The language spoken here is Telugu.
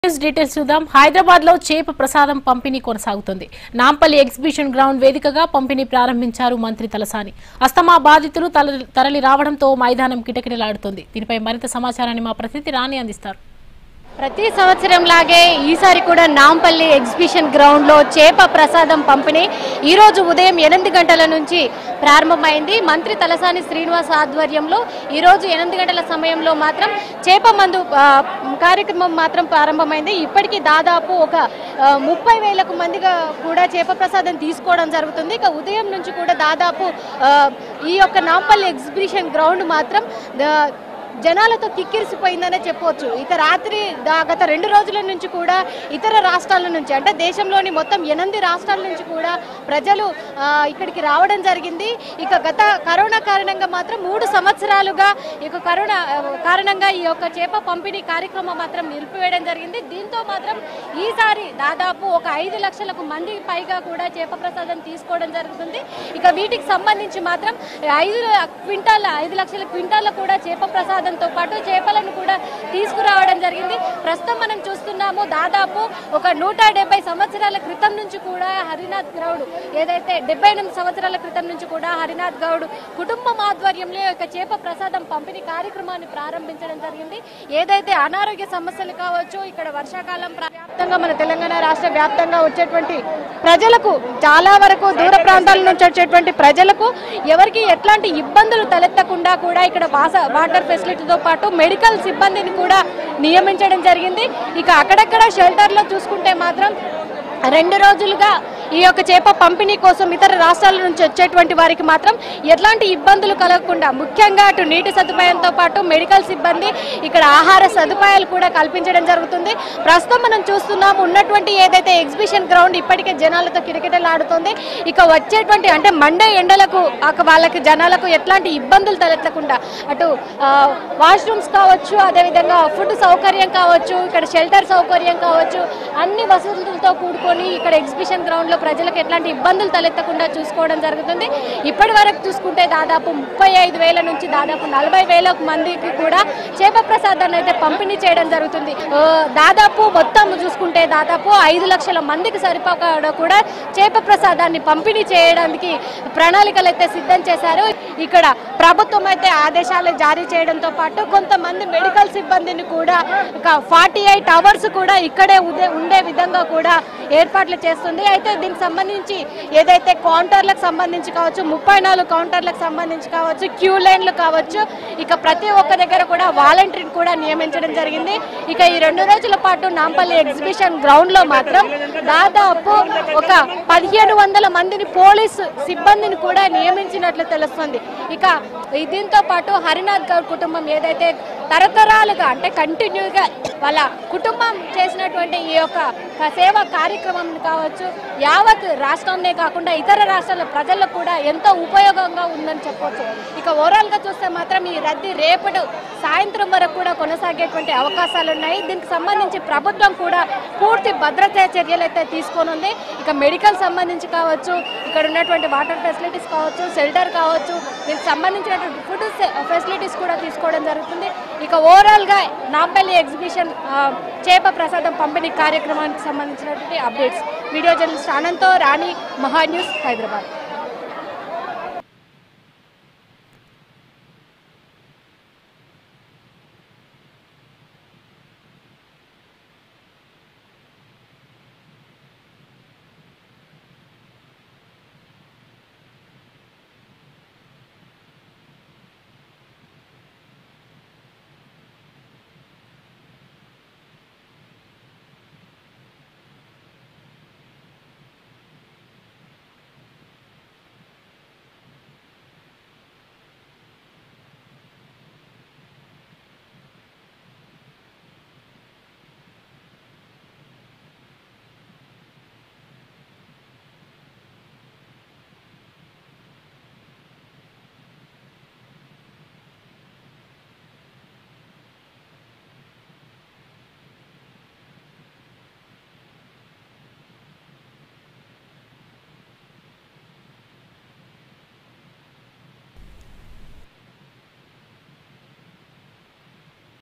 న్యూస్ డీటెయిల్స్ చూద్దాం హైదరాబాద్ లో చేప ప్రసాదం పంపిణీ కొనసాగుతుంది నాంపల్లి ఎగ్జిబిషన్ గ్రౌండ్ వేదికగా పంపిణీ ప్రారంభించారు మంత్రి తలసాని అస్తమా బాధితులు తల- తరలి రావడంతో మైదానం కిటకిటలాడుతోంది దీనిపై మరింత సమాచారాన్ని మా ప్రతినిధి రాణి అందిస్తారు ప్రతి సంవత్సరం లాగే ఈసారి కూడా నాంపల్లి ఎగ్జిబిషన్ గ్రౌండ్ లో చేప ప్రసాదం పంపిణీ ఈ రోజు ఉదయం ఎనిమిది గంటల నుంచి ప్రారంభమైంది మంత్రి తలసాని శ్రీనివాస్ ఆధ్వర్యంలో ఈ రోజు ఎనిమిది గంటల సమయంలో మాత్రం చేప మందు ఆ, కార్యక్రమం మాత్రం ప్రారంభమైంది ఇప్పటికీ దాదాపు ఒక ఆ, ముప్పై వేలకు మందిగా కూడా చేప ప్రసాదం తీసుకోవడం జరుగుతుంది ఇక ఉదయం నుంచి కూడా దాదాపు ఆ, ఈ యొక్క నాంపల్లి ఎగ్జిబిషన్ గ్రౌండ్ మాత్రం ఆ, జనాలతో కిక్కిరిసిపోయిందనే చెప్పవచ్చు ఇక రాత్రి దా- గత రెండు రోజుల నుంచి కూడా ఇతర రాష్ట్రాల నుంచి అంటే దేశంలోని మొత్తం ఎనిమిది రాష్ట్రాల నుంచి కూడా ప్రజలు ఆ, ఇక్కడికి రావడం జరిగింది ఇక గత కరోనా కారణంగా మాత్రం మూడు సంవత్సరాలుగా ఇక కరోనా ఆ, కారణంగా ఈ యొక్క చేప పంపిణీ కార్యక్రమం మాత్రం నిలిపివేయడం జరిగింది దీంతో మాత్రం ఈసారి దాదాపు ఒక ఐదు లక్షలకు మంది పైగా కూడా చేప ప్రసాదం తీసుకోవడం జరుగుతుంది ఇక వీటికి సంబంధించి మాత్రం ఐదు క్వింటాల ఐదు లక్షల క్వింటాల కూడా చేప ప్రసాదంతో పాటు చేపలను కూడా తీసుకురావడం జరిగింది ప్రస్తుతం మనం చూస్తున్నాము దాదాపు ఒక నూట డెబ్బై సంవత్సరాల క్రితం నుంచి కూడా హరినాథ్ గౌడ్ ఏదైతే డెబ్బై ఎనిమిది సంవత్సరాల క్రితం నుంచి కూడా హరినాథ్ గౌడ్ కుటుంబం ఆధ్వర్యంలో ఈ యొక్క చేప ప్రసాదం పంపిణీ కార్యక్రమాన్ని ప్రారంభించడం జరిగింది ఏదైతే అనారోగ్య సమస్యలు కావచ్చు ఇక్కడ వర్షాకాలం ప్రా- వ్యాప్తంగా మన తెలంగాణ రాష్ట్ర వ్యాప్తంగా వచ్చేటువంటి ప్రజలకు చాలా వరకు దూర ప్రాంతాల నుంచి వచ్చేటువంటి ప్రజలకు ఎవరికి ఎట్లాంటి ఇబ్బందులు తలెత్తకుండా కూడా ఇక్కడ వాస వాటర్ ఫెసిలిటీతో పాటు మెడికల్ సిబ్బందిని కూడా నియమించడం జరిగింది ఇక అక్కడక్కడ షెల్టర్లో చూసుకుంటే మాత్రం రెండు రోజులుగా ఈ యొక్క చేప పంపిణీ కోసం ఇతర రాష్ట్రాల నుంచి వచ్చేటువంటి వారికి మాత్రం ఎట్లాంటి ఇబ్బందులు కలగకుండా ముఖ్యంగా అటు నీటి సదుపాయంతో పాటు మెడికల్ సిబ్బంది ఇక్కడ ఆహార సదుపాయాలు కూడా కల్పించడం జరుగుతుంది ప్రస్తుతం మనం చూస్తున్నాం ఉన్నటువంటి ఏదైతే ఎగ్జిబిషన్ గ్రౌండ్ ఇప్పటికే జనాలతో కిటకిటలాడుతుంది ఇక వచ్చేటువంటి అంటే మండే ఎండలకు అక వాళ్ళకి జనాలకు ఎట్లాంటి ఇబ్బందులు తలెత్తకుండా అటు వాష్రూమ్స్ కావచ్చు అదేవిధంగా ఫుడ్ సౌకర్యం కావచ్చు ఇక్కడ షెల్టర్ సౌకర్యం కావచ్చు అన్ని వసతులతో కూడుకొని ఇక్కడ ఎగ్జిబిషన్ గ్రౌండ్ లో ప్రజలకు ఎట్లాంటి ఇబ్బందులు తలెత్తకుండా చూసుకోవడం జరుగుతుంది ఇప్పటి వరకు చూసుకుంటే దాదాపు ముప్పై ఐదు వేల నుంచి దాదాపు నలభై వేల మందికి కూడా చేప ప్రసాదాన్ని అయితే పంపిణీ చేయడం జరుగుతుంది ఆ, దాదాపు మొత్తం చూసుకుంటే దాదాపు ఐదు లక్షల మందికి సరిపోక కూడా చేప ప్రసాదాన్ని పంపిణీ చేయడానికి ప్రణాళికలు అయితే సిద్ధం చేశారు ఇక్కడ ప్రభుత్వం అయితే ఆదేశాలు జారీ చేయడంతో పాటు కొంతమంది మెడికల్ సిబ్బందిని కూడా ఒక ఫార్టీ ఎయిట్ అవర్స్ కూడా ఇక్కడే ఉదే- ఉండే విధంగా కూడా ఏర్పాట్లు చేస్తుంది అయితే దీనికి సంబంధించి ఏదైతే కౌంటర్లకు సంబంధించి కావచ్చు ముప్పై నాలుగు కౌంటర్లకు సంబంధించి కావచ్చు క్యూ లైన్లు కావచ్చు ఇక ప్రతి ఒక్క దగ్గర కూడా వాలంటీర్ని కూడా నియమించడం జరిగింది ఇక ఈ రెండు రోజుల పాటు నాంపల్లి ఎగ్జిబిషన్ గ్రౌండ్ లో మాత్రం దాదాపు ఒక పదిహేను వందల మందిని పోలీసు సిబ్బందిని కూడా నియమించినట్లు తెలుస్తుంది ఇక ఈ దీంతో పాటు హరినాథ్ గౌడ్ కుటుంబం ఏదైతే తరతరాలుగా అంటే కంటిన్యూగా వాళ్ళ కుటుంబం చేసినటువంటి ఈ యొక్క సేవా కార్యక్రమం కావచ్చు యావత్ రాష్ట్రంనే కాకుండా ఇతర రాష్ట్రాల ప్రజలకు కూడా ఎంతో ఉపయోగంగా ఉందని చెప్పొచ్చు ఇక ఓవరాల్ గా చూస్తే మాత్రం ఈ రద్దీ రేపటి సాయంత్రం వరకు కూడా కొనసాగేటువంటి అవకాశాలు ఉన్నాయి దీనికి సంబంధించి ప్రభుత్వం కూడా పూర్తి భద్రతా చర్యలు అయితే తీసుకొని ఉంది ఇక మెడికల్ సంబంధించి కావచ్చు ఇక్కడ ఉన్నటువంటి వాటర్ ఫెసిలిటీస్ కావచ్చు షెల్టర్ కావచ్చు దీనికి సంబంధించినటువంటి ఫుడ్ ఫెసిలిటీస్ కూడా తీసుకోవడం జరుగుతుంది ఇక ఓవరాల్ గా నాంపల్లి ఎగ్జిబిషన్ ఆ, చేప ప్రసాదం పంపిణీ కార్యక్రమానికి సంబంధించినటువంటి అప్డేట్స్ వీడియో జర్నలిస్ట్ ఆనంద్తో రాణి మహా న్యూస్ హైదరాబాద్